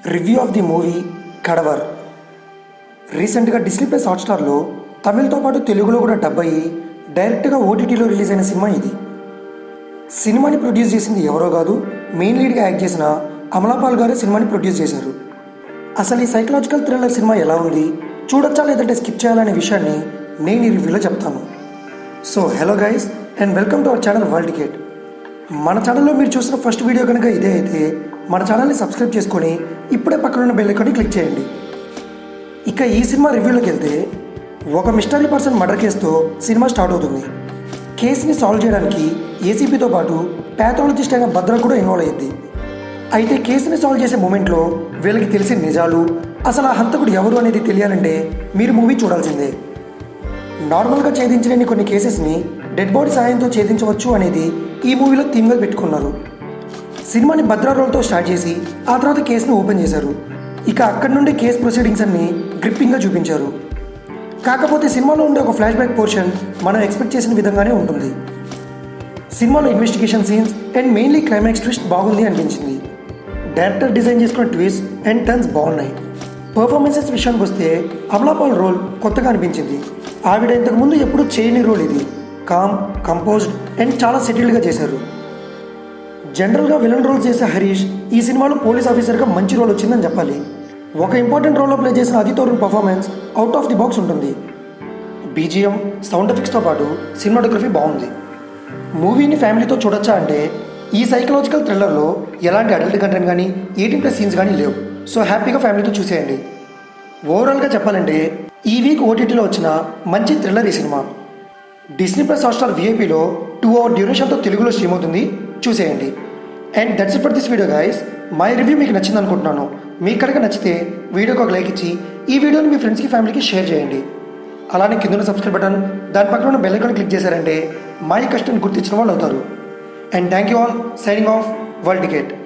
review of the movie Cadaver రీసెంట్గా Disney plus హాట్స్టార్లో తమిళ్తో పాటు తెలుగులో కూడా డబ్ అయ్యి డైరెక్ట్గా ఓటీటీలో రిలీజ్ అయిన సినిమా ఇది సినిమాని ప్రొడ్యూస్ చేసింది ఎవరో కాదు మెయిన్ లీడ్గా యాక్ట్ చేసిన అమలాపాల్ గారే సినిమాని ప్రొడ్యూస్ చేశారు అసలు ఈ సైకలాజికల్ థ్రిల్లర్ సినిమా ఎలా ఉంది చూడొచ్చా లేదంటే స్కిప్ చేయాలనే విషయాన్ని నేను ఈ రివ్యూలో చెప్తాను so hello guys and welcome to our channel World Ticket మన ఛానల్లో మీరు చూసిన ఫస్ట్ వీడియో కనుక ఇదే అయితే మన ఛానల్ని సబ్స్క్రైబ్ చేసుకొని ఇప్పుడే పక్కన ఉన్న బెల్ ఐకాన్ని క్లిక్ చేయండి ఇక ఈ సినిమా రివ్యూలోకి వెళ్తే ఒక మిస్టరీ పర్సన్ మర్డర్ కేసుతో సినిమా స్టార్ట్ అవుతుంది కేసుని సాల్వ్ చేయడానికి ఏసీపీతో పాటు ప్యాథాలజిస్ట్ అయిన భద్ర కూడా ఇన్వాల్వ్ అయ్యింది అయితే కేసుని సాల్వ్ చేసే మూమెంట్లో వీళ్ళకి తెలిసిన నిజాలు అసలు ఆ హంతకుడు ఎవరు అనేది తెలియాలంటే మీరు మూవీ చూడాల్సిందే నార్మల్గా ఛేదించలేని కొన్ని కేసెస్ని డెడ్ బాడీ సాయంతో ఛేదించవచ్చు అనేది ఈ మూవీలో థీమ్గా పెట్టుకున్నారు సినిమాని భద్రా రోల్తో స్టార్ట్ చేసి ఆ తర్వాత కేసుని ఓపెన్ చేశారు ఇక అక్కడి నుండి కేసు ప్రొసీడింగ్స్ అన్ని గ్రిప్పింగ్గా చూపించారు కాకపోతే సినిమాలో ఉండే ఒక ఫ్లాష్ బ్యాక్ పోర్షన్ మనం ఎక్స్పెక్ట్ చేసిన విధంగానే ఉంటుంది సినిమాలో investigation scenes and mainly climax twist బాగుంది అనిపించింది డైరెక్టర్ డిజైన్ చేసుకున్న ట్విస్ట్ అండ్ టర్న్స్ బాగున్నాయి పర్ఫార్మెన్సెస్ విషయానికి వస్తే అమలాపాల్ రోల్ కొత్తగా అనిపించింది ఆవిడ ఇంతకుముందు ఎప్పుడూ చేయని రోల్ ఇది కామ్ కంపోజ్డ్ అండ్ చాలా సెటిల్డ్గా చేశారు జనరల్గా విలన్ రోల్ చేసే హరీష్ ఈ సినిమాలో పోలీస్ ఆఫీసర్గా మంచి రోల్ వచ్చిందని చెప్పాలి ఒక ఇంపార్టెంట్ రోల్లో ప్లే చేసిన అతి తోరుణ్ performance out of the box ఉంటుంది బీజిఎం సౌండ్ ఎఫెక్ట్స్తో పాటు సినిమాటోగ్రఫీ బాగుంది మూవీని ఫ్యామిలీతో చూడొచ్చా అంటే ఈ సైకలాజికల్ థ్రిల్లర్లో ఎలాంటి అడల్ట్ కంటెంట్ కానీ ఎయిటీన్ ప్లస్ సీన్స్ కానీ లేవు సో హ్యాపీగా ఫ్యామిలీతో చూసేయండి ఓవరాల్గా చెప్పాలంటే ఈ వీక్ ఓటీటీలో వచ్చిన మంచి థ్రిల్లర్ ఈ సినిమా డిస్నీ ప్లస్ హాట్స్టార్ విఐపీలో టూ అవర్ డ్యూరేషన్తో తెలుగులో స్ట్రీమ్ అవుతుంది చూసేయండి and that's it for this video guys my review మీకు నచ్చింది అనుకుంటున్నాను మీకు కనుక నచ్చితే వీడియోకి ఒక లైక్ ఇచ్చి ఈ వీడియోని మీ ఫ్రెండ్స్కి ఫ్యామిలీకి షేర్ చేయండి అలానే కింద ఉన్న సబ్స్క్రైబ్ బటన్ దాని పక్కన ఉన్న బెల్ ఐకాన్ క్లిక్ చేశారంటే మై కష్టం గుర్తించిన వాళ్ళు అవుతారు and thank you all signing off World ticket